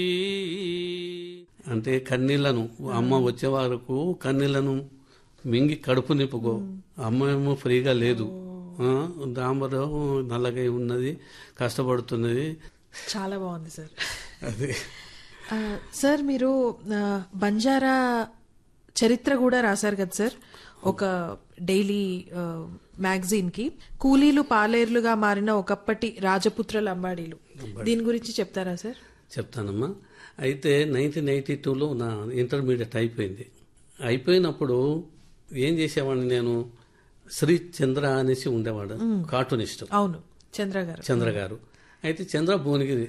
అంటే కన్నీళ్లను అమ్మ వచ్చే వరకు కన్నీళ్లను మింగి కడుపు నింపుకో అమ్మ ఏమో ఫ్రీగా లేదు ఆ, దాంబరం నల్లగా ఉన్నది కష్టపడుతున్నది చాలా బాగుంది సార్ అది ఆ, సార్ మీరు ఆ, బంజారా చరిత్ర కూడా రాశారు కదా సార్ ఒక డైలీ మ్యాగజైన్ కి కూలీలు పాలేర్లుగా మారిన ఒకప్పటి రాజపుత్ర లంబాడీలు దీని గురించి చెప్తారా సార్ చెప్తానమ్మా అయితే నైన్టీన్ ఎయిటీ టూలో నా ఇంటర్మీడియట్ అయిపోయింది అయిపోయినప్పుడు ఏం చేసేవాడిని నేను శ్రీ చంద్ర అనేసి ఉండేవాడు కార్టూనిస్ట్ అవును చంద్ర గారు చంద్ర గారు అయితే చంద్ర భువనగిరి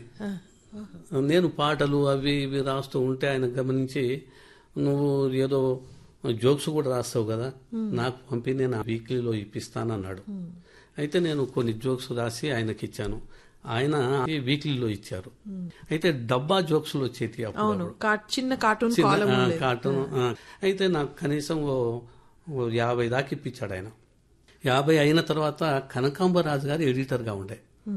నేను పాటలు అవి ఇవి రాస్తూ ఉంటే ఆయన గమనించి నువ్వు ఏదో జోక్స్ కూడా రాస్తావు కదా నాకు పంపి నేను ఆ వీక్లీలో ఇప్పిస్తానన్నాడు అయితే నేను కొన్ని జోక్స్ రాసి ఆయనకి ఇచ్చాను ఆయన ఈ వీక్లీలో ఇచ్చారు అయితే డబ్బా జోక్స్లు వచ్చేటి అప్పుడు అవును కా- చిన్న కార్టూన్ చిన్న, కాలం ఆ, కార్టూన్ ఆ. అయితే నాకు కనీసం ఓ ఓ యాభై దాకా ఇప్పించాడు ఆయన యాభై అయిన తర్వాత కనకాంబరాజు గారు ఎడిటర్గా ఉండే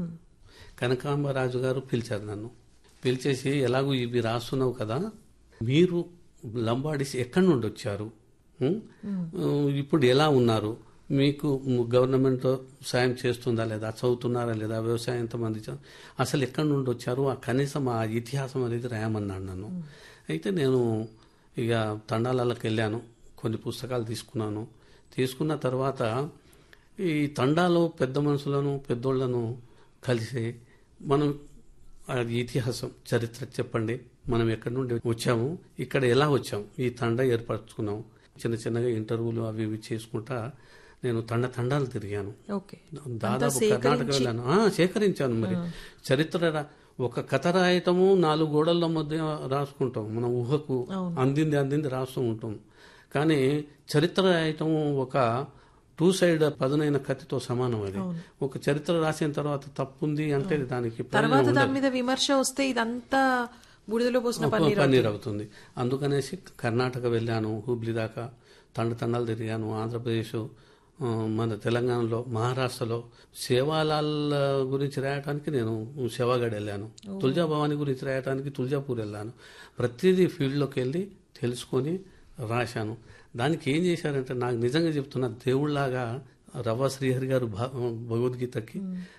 కనకాంబరాజు గారు పిలిచారు నన్ను పిలిచేసి ఎలాగో ఇవి రాస్తున్నావు కదా మీరు లంబాడీస్ ఎక్కడి నుండి వచ్చారు ఉం? ఇప్పుడు ఎలా ఉన్నారు మీకు గవర్నమెంట్ సాయం చేస్తుందా లేదా చదువుతున్నారా లేదా వ్యవసాయం ఎంతమంది చ- అసలు ఎక్కడి నుండి వచ్చారు ఆ కనీసం ఆ ఇతిహాసం అనేది రాయమన్నాడు నన్ను అయితే నేను ఇక తండాలకు వెళ్ళాను కొన్ని పుస్తకాలు తీసుకున్నాను తీసుకున్న తర్వాత ఈ తండాలో పెద్ద మనుషులను పెద్దోళ్లను కలిసి మనం ఆ ఇతిహాసం చరిత్ర చెప్పండి మనం ఎక్కడి నుండి వచ్చాము ఇక్కడ ఎలా వచ్చాము ఈ తండ ఏర్పరచుకున్నాము చిన్న చిన్నగా ఇంటర్వ్యూలు అవి ఇవి చేసుకుంటా నేను తండ తండాలు తిరిగాను ఓకే దాదాపు కర్ణాటక వెళ్ళాను ఆ, సేకరించాను మరి చరిత్ర రా- ఒక కథ రాయటము నాలుగు గోడల మధ్య రాసుకుంటాం మన ఊహకు అందింది అందింది రాస్తూ ఉంటాం కానీ చరిత్ర రాయటం ఒక టూ సైడ్ పదునైన కత్తితో సమానం అది ఒక చరిత్ర రాసిన తర్వాత తప్పుంది అంటే దానికి ప్రయోజనం తర్వాత దాని మీద విమర్శ వస్తే ఇదంతా బూడిదలో పోసిన పన్నీర్ పన్నీర్ అవుతుంది అందుకనేసి కర్ణాటక వెళ్ళాను హుబ్లీ దాకా తండ తండాలు తిరిగాను ఆంధ్రప్రదేశ్ ఆ, మన తెలంగాణలో మహారాష్ట్రలో సేవాలాల్ గురించి రాయటానికి నేను సేవాగఢ్ వెళ్ళాను తుల్జా భవాని గురించి రాయటానికి తుల్జాపూర్ వెళ్ళాను ప్రతిదీ ఫీల్డ్లోకి వెళ్ళి తెలుసుకొని రాశాను దానికి ఏం చేశారంటే నాకు నిజంగా చెప్తున్నా దేవుళ్లాగా రవ్వ శ్రీహరి గారు భ- భగవద్గీతకి